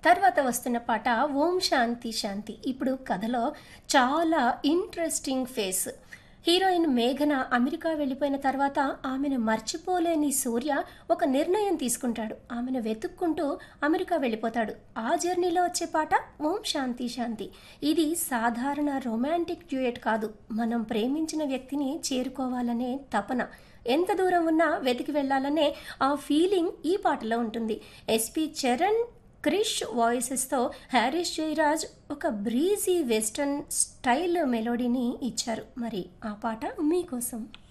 తర్వాత వస్తున్న పాట ఓం శాంతి శాంతి ఇప్పుడు కథలో చాలా ఇంట్రెస్టింగ్ ఫేస్ హీరోయిన్ మేఘన అమెరికా వెళ్ళిపోయిన తర్వాత ఆమెను మర్చిపోలేని సూర్య ఒక నిర్ణయం తీసుకుంటాడు ఆమెను వెతుక్కుంటూ అమెరికా వెళ్ళిపోతాడు ఆ జర్నీలో వచ్చే పాట ఓం శాంతి శాంతి ఇది సాధారణ రొమాంటిక్ డ్యూయట్ కాదు మనం ప్రేమించిన వ్యక్తిని చేరుకోవాలనే తపన ఎంత దూరం ఉన్నా వెతికి వెళ్ళాలనే ఆ ఫీలింగ్ ఈ పాటలో ఉంటుంది ఎస్పి చరణ్ క్రిష్ వాయిసెస్తో హ్యారిస్ జయరాజ్ ఒక బ్రీజీ వెస్టర్న్ స్టైల్ మెలోడీని ఇచ్చారు మరి ఆ పాట మీకోసం